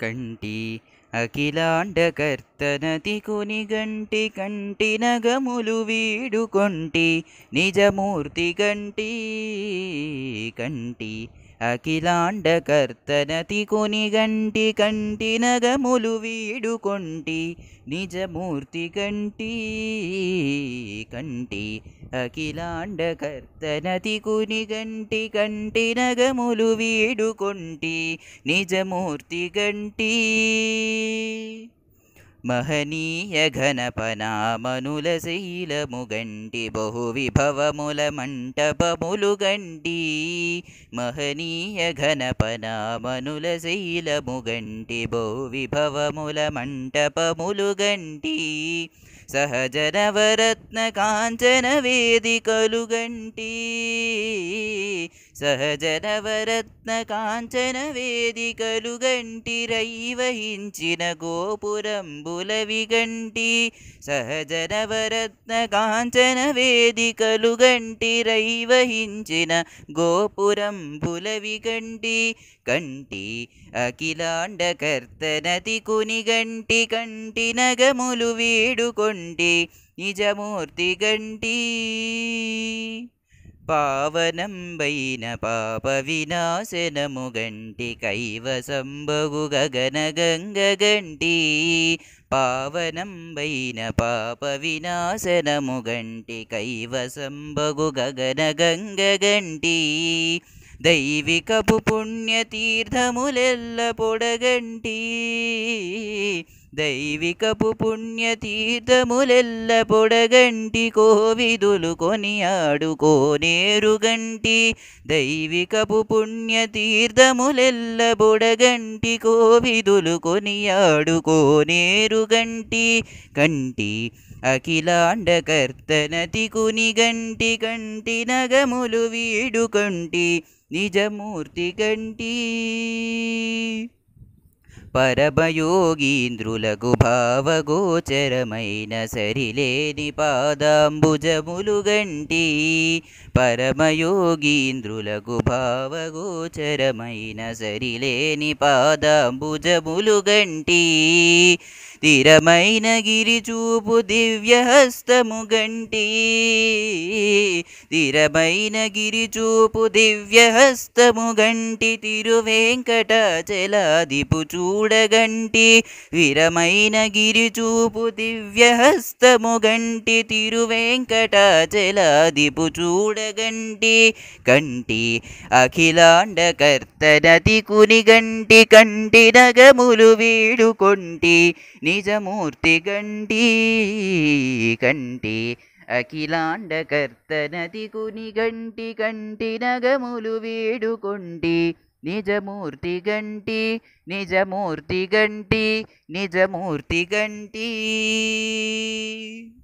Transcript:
కంటి అఖిలాండకర్తనతి కొనిగంటి కంటి నగములు వీడుకొంటి నిజమూర్తి గంటి కంటి అఖిలాండకర్తనతి కొనిగంటి కంటి నగములు వీడుకొంటి నిజమూర్తి గంటి కంటి అఖిలాండకర్తనతి కునిగంటి కంటి నగములు వీడుకొంటి నిజమూర్తి గంటి మహనీయ ఘనపనామనుల శైలము గంటి బహు విభవముల మంటపములు గంటి మహనీయ ఘనపనామనుల శైలము గంటి బహు విభవముల మంటపములు గంటి సహజ నవరత్న కాంచన వేదికలు గంటి సహజ నవరత్న కాంచన వేదికలు గంటి రైవహించిన గోపురంబుల విగంటి సహజ నవరత్న కాంచన వేదికలు గంటి రైవహించిన గోపురంబుల విగంటి కంటి అఖిలాండకర్తనతి కునిగంటి కంటి నగములు వీడుకొంటి నిజమూర్తి గంటి పావనంబైన పాప వినాశనము గంటి కైవసంబగు గగన గంగ గంటి పావనంబైన పాప వినాశనము గంటి కైవసంబగు గగన గంగ గంటి దైవికపు పుణ్యతీర్థములెల్ల పొడగంటి దైవికపు పుణ్యతీర్థములెల్ల పొడగంటి కోవిదులు కొనియాడుకోనేరుగంటి దైవికపు పుణ్యతీర్థములెల్ల పొడగంటి కోవిదులు కొనియాడుకోనేరుగంటి కంటి అఖిలాండకర్తనతి కునిగంటి కంటి నగములు వీడుకొంటి నిజమూర్తి గంటి పరమయోగీంద్రులకు భావగోచరమైన సరిలేని పాదాంబుజములు గంటి పరమయోగీంద్రులకు భావగోచరమైన సరిలేని పాదాంబుజములు గంటి స్థిరమైన గిరిచూపు దివ్యహస్తము గంటి స్థిరమైన గిరిచూపు దివ్యహస్తము గంటి తిరువెంకటాచలాదిపు చూడగంటి విరమైన గిరిచూపు దివ్యహస్తము గంటి తిరువెంకటాచలాదిపు చూడగంటి కంటి అఖిలాండకర్తనతి కునిగంటి కంటి నగములు వీడుకొంటి నిజమూర్తి గంటి కంటి అఖిలాండకర్తనతి కునిగంటి కంటి నగములు వీడుకొంటి నిజమూర్తి గంటి నిజమూర్తి గంటి నిజమూర్తి గంటి